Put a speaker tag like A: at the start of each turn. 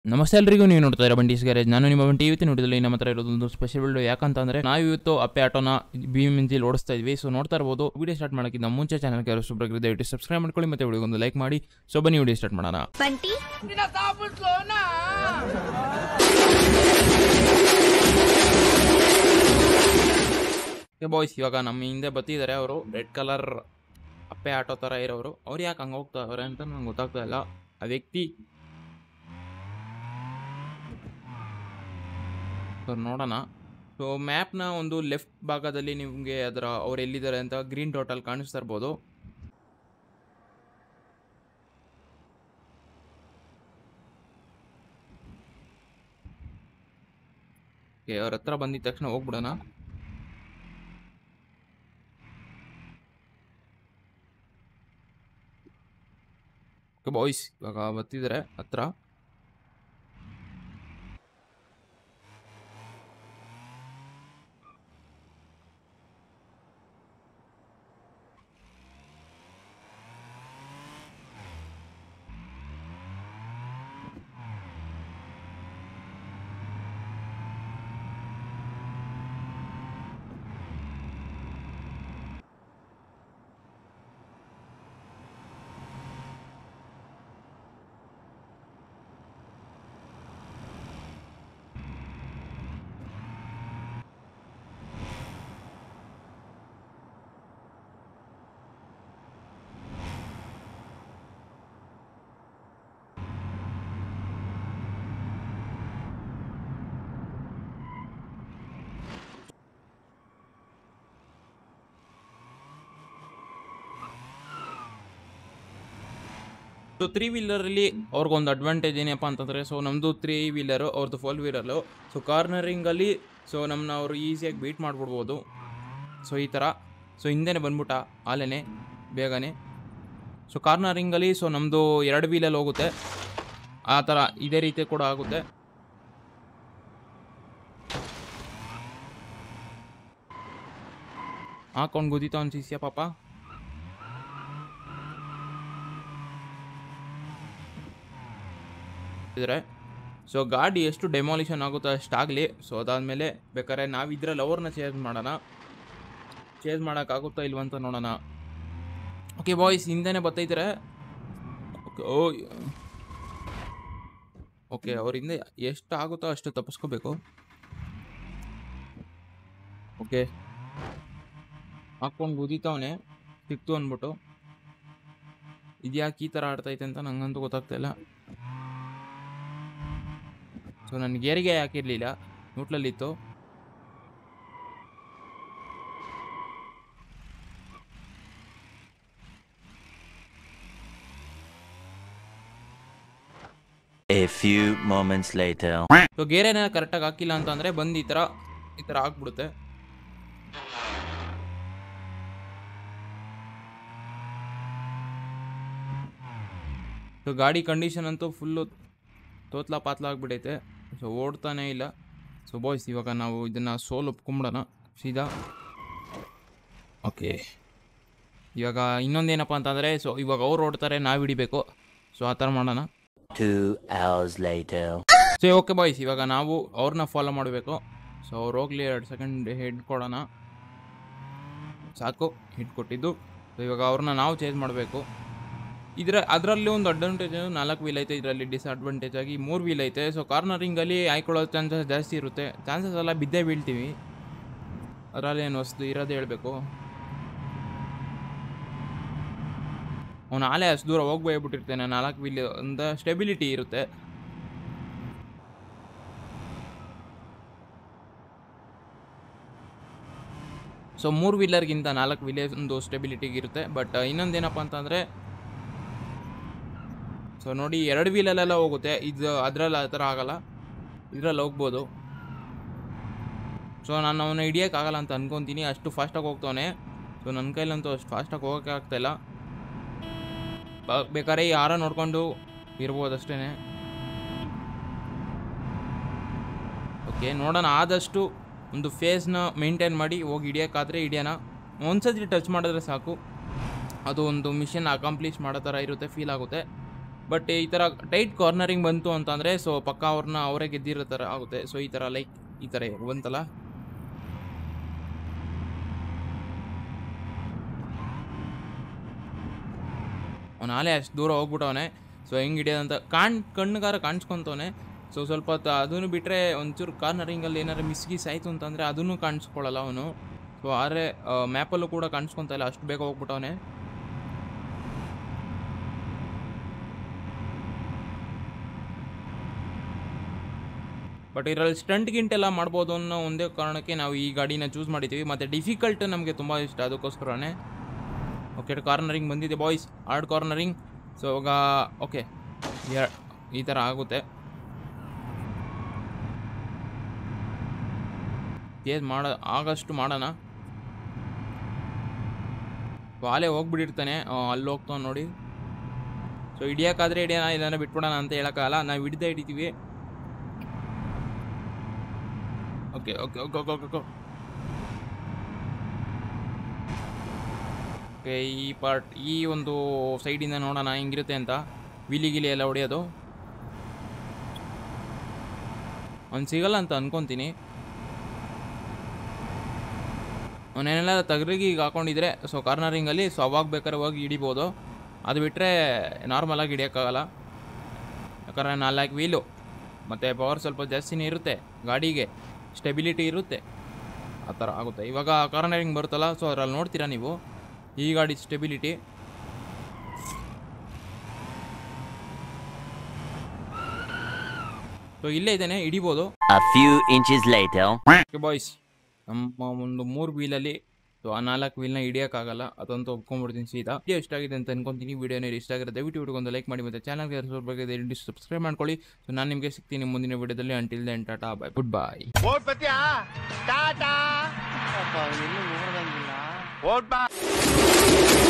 A: ನಮಸ್ತೆ ಎಲ್ರಿಗೂ ನೀವು ನೋಡ್ತಾ ಇರೋ ಬಂಡೀಸ್ ಗ್ಯಾರೇಜ್ ನಾನು ನಿಮ್ಮ ಬಂಟಿ ಇವತ್ತಿನ ನೋಡಿದಲ್ಲಿ ನಮ್ಮ ಹತ್ರ ಇರೋದೊಂದು ಸ್ಪೆಷಲ್ ವಿಡಿಯೋ ಯಾಕಂತಂದ್ರೆ ನಾವು ಇವತ್ತು ಅಪ್ಪೆ ಆಟೋನ ಬಿ ಮಿಂಜಿಲ್ ಓಡಿಸ್ತಾ ಇದ್ವಿ ಸೊ ನೋಡ್ತಾ ಇರ್ಬೋದು ವಿಡಿಯೋ ಸ್ಟಾರ್ಟ್ ಮಾಡೋಕ್ಕಿಂತ ಮುಂಚೆ ಚಾನಲ್ಗೆ ಯಾರು ಸುಬ್ರಗಿದ್ರೆ ದಯವಿಟ್ಟು ಸಬ್ಸ್ಕ್ರೈಬ್ ಮಾಡ್ಕೊಳ್ಳಿ ಮತ್ತೆ ವಿಡಿಯೋ ಒಂದು ಲೈಕ್ ಮಾಡಿ ಸೊ ಬನ್ನಿ ವಿಡಿಯೋ ಸ್ಟಾರ್ಟ್ ಮಾಡೋಣ
B: ಬಂಟಿ
A: ಬಾಯ್ಸ್ ಇವಾಗ ನಮ್ಮ ಹಿಂದೆ ಬತ್ತಿದ್ದಾರೆ ಅವರು ರೆಡ್ ಕಲರ್ ಅಪ್ಪೆ ಆಟೋ ಥರ ಇರೋರು ಅವ್ರು ಯಾಕೆ ಹಂಗೆ ಹೋಗ್ತಾವ್ರೆ ಅಂತ ನಂಗೆ ಗೊತ್ತಾಗ್ತಾ ಇಲ್ಲ ಆ ವ್ಯಕ್ತಿ ಸೊ ನೋಡೋಣ ಸೊ ಮ್ಯಾಪ್ನ ಒಂದು ಲೆಫ್ಟ್ ಭಾಗದಲ್ಲಿ ನಿಮಗೆ ಅದರ ಅವ್ರು ಎಲ್ಲಿದ್ದಾರೆ ಅಂತ ಗ್ರೀನ್ ಡಾಟಲ್ಲಿ ಕಾಣಿಸ್ತಾ ಇರ್ಬೋದು ಓಕೆ ಅವ್ರ ಹತ್ರ ಬಂದಿದ ತಕ್ಷಣ ಹೋಗ್ಬಿಡೋಣ ಬಾಯ್ಸ್ ಇವಾಗ ಬರ್ತಿದ್ದಾರೆ ಹತ್ರ ಸೊ ತ್ರೀ ವೀಲರಲ್ಲಿ ಅವ್ರಿಗೊಂದು ಅಡ್ವಾಂಟೇಜ್ ಏನಪ್ಪ ಅಂತಂದರೆ ಸೊ ನಮ್ಮದು ತ್ರೀ ವೀಲರು ಅವ್ರದ್ದು ಫೋರ್ ವೀಲರು ಸೊ ಕಾರ್ನರಿಂಗಲ್ಲಿ ಸೊ ನಮ್ಮನ್ನ ಅವರು ಈಸಿಯಾಗಿ ಬೀಟ್ ಮಾಡಿಬಿಡ್ಬೋದು ಸೊ ಈ ಥರ ಸೊ ಹಿಂದೆನೇ ಬಂದ್ಬಿಟ್ಟ ಆಲೇನೆ ಬೇಗನೆ ಸೊ ಕಾರ್ನರಿಂಗಲ್ಲಿ ಸೊ ನಮ್ಮದು ಎರಡು ವೀಲಲ್ಲಿ ಹೋಗುತ್ತೆ ಆ ಥರ ಇದೇ ರೀತಿ ಕೂಡ ಆಗುತ್ತೆ ಹಾಕೊಂಡು ಗುದಿತಾ ಒಂದು ಸಿಸಿಯ ಪಾಪ ಇದ್ರೆ ಸೊ ಗಾಡಿ ಎಷ್ಟು ಡೆಮಾಲಿಷನ್ ಆಗುತ್ತೋ ಅಷ್ಟಾಗಲಿ ಸೊ ಅದಾದಮೇಲೆ ಬೇಕಾದ್ರೆ ನಾವು ಇದ್ರಲ್ಲಿ ಅವ್ರನ್ನ ಚೇಂಜ್ ಮಾಡೋಣ ಚೇಂಜ್ ಮಾಡೋಕ್ಕಾಗುತ್ತಾ ಇಲ್ವಂತ ನೋಡೋಣ ಓಕೆ ಬಾಯ್ಸ್ ಹಿಂದೆನೇ ಬತ್ತೈತಾರೆ ಓಕೆ ಓ ಓಕೆ ಅವರಿಂದ ಎಷ್ಟು ಆಗುತ್ತೋ ಅಷ್ಟು ತಪ್ಪಿಸ್ಕೋಬೇಕು ಓಕೆ ಹಾಕ್ಕೊಂಡು ಗುದಿತಾವನೆ ಸಿಕ್ತು ಅಂದ್ಬಿಟ್ಟು ಇದ್ಯಾಕೆ ಈ ಥರ ಆಡ್ತೈತೆ ಅಂತ ನಂಗಂತೂ ಗೊತ್ತಾಗ್ತಾ ಇಲ್ಲ ಸೊ ನನ್ನ ಗೇರಿಗೆ ಹಾಕಿರಲಿಲ್ಲ ನ್ಯೂಟ್ಲಲ್ಲಿತ್ತು
C: A few moments later.
A: So ಗೇರೇನ ಕರೆಕ್ಟಾಗಿ ಹಾಕಿಲ್ಲ ಅಂತಂದರೆ ಬಂದು ಈ ಥರ ಈ ಥರ ಆಗ್ಬಿಡುತ್ತೆ ಸೊ ಗಾಡಿ ಕಂಡೀಷನ್ ಅಂತೂ ಫುಲ್ಲು ತೋತ್ಲ ಪಾತ್ಲ ಆಗ್ಬಿಟ್ಟೈತೆ ಸೊ ಓಡ್ತಾನೇ ಇಲ್ಲ ಸೊ ಬಾಯ್ಸ್ ಇವಾಗ ನಾವು ಇದನ್ನು ಸೋಲ್ ಒಪ್ಕೊಂಬಿಡೋಣ ಸೀದಾ ಓಕೆ ಇವಾಗ ಇನ್ನೊಂದೇನಪ್ಪ ಅಂತಂದರೆ ಸೊ ಇವಾಗ ಅವ್ರು ಓಡ್ತಾರೆ ನಾವು ಹಿಡಿಬೇಕು ಸೊ ಆ ಥರ ಮಾಡೋಣ
C: Two hours later.
A: So okay boys ಇವಾಗ ನಾವು ಅವ್ರನ್ನ ಫಾಲೋ ಮಾಡಬೇಕು ಸೊ ಅವ್ರು ಹೋಗ್ಲಿ ಎರಡು ಸೆಕೆಂಡ್ ಹೆಡ್ ಕೊಡೋಣ ಸಾಕು ಹಿಟ್ ಕೊಟ್ಟಿದ್ದು ಸೊ ಇವಾಗ ಅವ್ರನ್ನ ನಾವು ಚೇಂಜ್ ಮಾಡಬೇಕು ಇದರ ಅದರಲ್ಲಿ ಒಂದು ಅಡ್ವಾಂಟೇಜ್ ನಾಲ್ಕು ವೀಲ್ ಐತೆ ಇದರಲ್ಲಿ ಡಿಸ್ಅಡ್ವಾಂಟೇಜ್ ಆಗಿ ಮೂರು ವೀಲ್ ಐತೆ ಸೊ ಕಾರ್ನರಿಂಗಲ್ಲಿ ಆಯ್ಕೊಳ್ಳೋ ಚಾನ್ಸಸ್ ಜಾಸ್ತಿ ಇರುತ್ತೆ ಚಾನ್ಸಸ್ ಎಲ್ಲ ಬಿದ್ದೇ ಬೀಳ್ತೀವಿ ಅದರಲ್ಲಿ ಏನು ಹೊಸ್ದು ಇರೋದೇ ಹೇಳಬೇಕು ಅವನು ಆಲೆ ಅಷ್ಟು ದೂರ ಹೋಗ್ಬೋಗ್ಬಿಟ್ಟಿರ್ತಾನೆ ನಾಲ್ಕು ವೀಲ್ ಒಂದು ಸ್ಟೆಬಿಲಿಟಿ ಇರುತ್ತೆ ಸೊ ಮೂರು ವೀಲರ್ಗಿಂತ ನಾಲ್ಕು ವೀಲರ್ ಒಂದು ಸ್ಟೆಬಿಲಿಟಿಗೆ ಇರುತ್ತೆ ಬಟ್ ಇನ್ನೊಂದೇನಪ್ಪ ಅಂತಂದರೆ ಸೊ ನೋಡಿ ಎರಡು ವೀಲಲ್ಲೆಲ್ಲ ಹೋಗುತ್ತೆ ಇದು ಅದರಲ್ಲಿ ಆ ಥರ ಆಗಲ್ಲ ಇದರಲ್ಲಿ ಹೋಗ್ಬೋದು ಸೊ ನಾನು ಅವನ ಹಿಡಿಯೋಕ್ಕಾಗಲ್ಲ ಅಂತ ಅನ್ಕೊತೀನಿ ಅಷ್ಟು ಫಾಸ್ಟಾಗಿ ಹೋಗ್ತಾನೆ ಸೊ ನನ್ನ ಕೈಲಂತೂ ಅಷ್ಟು ಫಾಸ್ಟಾಗಿ ಹೋಗೋಕ್ಕೆ ಆಗ್ತಾಯಿಲ್ಲ ಬ- ಬೇಕಾದ್ರೆ ಈ ಹಾರ ನೋಡ್ಕೊಂಡು ಇರ್ಬೋದು ಅಷ್ಟೇ ಓಕೆ ನೋಡೋಣ ಆದಷ್ಟು ಒಂದು ಫೇಸ್ನ ಮೇಂಟೈನ್ ಮಾಡಿ ಹೋಗಿ ಹಿಡಿಯೋಕ್ಕಾದ್ರೆ ಹಿಡಿಯೋಣ ಒಂದ್ಸತಿ ಟಚ್ ಮಾಡಿದ್ರೆ ಸಾಕು ಅದು ಒಂದು ಮಿಷನ್ ಅಕಾಂಪ್ಲಿಷ್ ಮಾಡೋ ಥರ ಇರುತ್ತೆ ಫೀಲ್ ಆಗುತ್ತೆ ಬಟ್ ಈ ಥರ ಟೈಟ್ ಕಾರ್ನರಿಂಗ್ ಬಂತು ಅಂತಂದರೆ ಸೊ ಪಕ್ಕ ಅವ್ರನ್ನ ಅವರೇ ಗೆದ್ದಿರೋ ಥರ ಆಗುತ್ತೆ ಸೊ ಈ ಥರ ಲೈಕ್ ಈ ಥರ ಬಂತಲ್ಲ ಅವ್ನು ಆಲೇ ಅಷ್ಟು ದೂರ ಹೋಗ್ಬಿಟ್ಟವನೆ ಸೊ ಹೆಂಗೆ ಹಿಡಿಯೋದಂತ ಕಾಣ್ ಕಣ್ಣುಗಾರ ಕಾಣಿಸ್ಕೊಂತವನೆ ಸೊ ಸ್ವಲ್ಪ ಹೊತ್ತು ಅದನ್ನು ಬಿಟ್ಟರೆ ಒಂಚೂರು ಕಾರ್ನರಿಂಗಲ್ಲಿ ಏನಾರು ಮಿಸ್ ಗಿಸ್ ಆಯಿತು ಅಂತಂದರೆ ಅದನ್ನು ಕಾಣಿಸ್ಕೊಳ್ಳಲ್ಲ ಅವನು ಸೊ ಆದರೆ ಮ್ಯಾಪಲ್ಲೂ ಕೂಡ ಕಾಣಿಸ್ಕೊಂತ ಇಲ್ಲ ಅಷ್ಟು ಬೇಗ ಹೋಗ್ಬಿಟ್ಟವನೆ ಬಟ್ ಇದರಲ್ಲಿ ಸ್ಟಂಟ್ ಗಿಂಟ್ ಎಲ್ಲ ಮಾಡ್ಬೋದು ಅನ್ನೋ ಒಂದೇ ಕಾರಣಕ್ಕೆ ನಾವು ಈ ಗಾಡಿನ ಚೂಸ್ ಮಾಡಿದ್ದೀವಿ ಮತ್ತು ಡಿಫಿಕಲ್ಟ್ ನಮಗೆ ತುಂಬ ಇಷ್ಟ ಅದಕ್ಕೋಸ್ಕರನೇ ಓಕೆ ಕಾರ್ನರಿಂಗ್ ಬಂದಿದೆ ಬಾಯ್ಸ್ ಹಾರ್ಡ್ ಕಾರ್ನರಿಂಗ್ ಸೊ ಇವಾಗ ಓಕೆ ಈ ಥರ ಆಗುತ್ತೆ ಏದು ಮಾಡ ಆಗಷ್ಟು ಮಾಡೋಣ ವಾಲೆ ಹೋಗ್ಬಿಟ್ಟಿರ್ತಾನೆ ಅವ ಅಲ್ಲಿ ಹೋಗ್ತಾನೆ ನೋಡಿ ಸೊ ಹಿಡಿಯೋಕ್ಕಾದ್ರೆ ಹಿಡಿಯೋಣ ಇದನ್ನು ಬಿಟ್ಬಿಡೋಣ ಅಂತ ಹೇಳೋಕ್ಕಾಗಲ್ಲ ನಾವು ಹಿಡ್ದೇ ಹಿಡಿತೀವಿ okay okay okay okay okay okay ಈ ಪಾರ್ಟ್ ಈ ಒಂದು ಸೈಡಿಂದ ನೋಡೋಣ ಹೆಂಗಿರುತ್ತೆ ಅಂತ ವಿಲಿ ಗಿಲಿ ಎಲ್ಲ ಹೊಡೆಯೋದು ಅವ್ನು ಸಿಗಲ್ಲ ಅಂತ ಅನ್ಕೊತೀನಿ ಅವನೇನೆಲ್ಲ ತಗರಿಗೆ ಈಗ ಹಾಕೊಂಡಿದ್ರೆ ಸೊ ಕಾರ್ನರಿಂಗಲ್ಲಿ ಸೊ ಅವಾಗ ಬೇಕಾದ್ರೆ ಹೋಗಿ ಹಿಡಿಬೋದು ಅದು ಬಿಟ್ಟರೆ ನಾರ್ಮಲಾಗಿ ಹಿಡಿಯೋಕ್ಕಾಗಲ್ಲ ಯಾಕಂದರೆ ನಾಲ್ಕು ವೀಲು ಮತ್ತು ಪವರ್ ಸ್ವಲ್ಪ ಜಾಸ್ತಿನೇ ಇರುತ್ತೆ ಗಾಡಿಗೆ ಸ್ಟೆಬಿಲಿಟಿ ಇರುತ್ತೆ ಆ ಥರ ಆಗುತ್ತೆ ಇವಾಗ ಕಾರ್ನರಿಂಗ್ ಬರುತ್ತಲ್ಲ ಸೊ ಅದ್ರಲ್ಲಿ ನೋಡ್ತೀರಾ ನೀವು ಈ ಗಾಡಿ ಸ್ಟೆಬಿಲಿಟಿ ಸೊ ಇಲ್ಲೇ ಇದ್ದೇನೆ ಹಿಡಿಬೋದು
C: A few inches later.
A: Okay boys ನಮ್ಮ ಒಂದು ಮೂರು ವೀಲಲ್ಲಿ ಸೊ ಆ ನಾಲ್ಕು ವೀಲ್ನ ಹಿಡಿಯೋಕ್ಕಾಗಲ್ಲ ಅದಂತೂ ಒಪ್ಕೊಂಡ್ಬಿಡ್ತೀನಿ ಸೀದಾ ವಿಡಿಯೋ ಇಷ್ಟ ಆಗಿದೆ ಅಂತ ಅನ್ಕೊಂತೀನಿ ವಿಡಿಯೋನೇ ಇಷ್ಟ ಆಗಿರುತ್ತೆ ದಯವಿಟ್ಟು ವಿಡಿಯೋ ಒಂದು ಲೈಕ್ ಮಾಡಿ ಮತ್ತು ಚಾನಲ್ಗೆ ಸ್ವಲ್ಪ ಬಗ್ಗೆ ದಯವಿಟ್ಟು ಸಬ್ಸ್ಕ್ರೈಬ್ ಮಾಡ್ಕೊಳ್ಳಿ ಸೊ ನಾನು ನಿಮಗೆ ಸಿಗ್ತೀನಿ ಮುಂದಿನ ವಿಡಿಯೋದಲ್ಲಿ until then tata bye good bye
B: ಓಟ್ ಬತ್ತೀಯಾ ಟಾಟಾ
D: ಎಲ್ಲೂ ಹೋಗಂಗಿಲ್ಲ
B: ಓಟ್ ಬಾ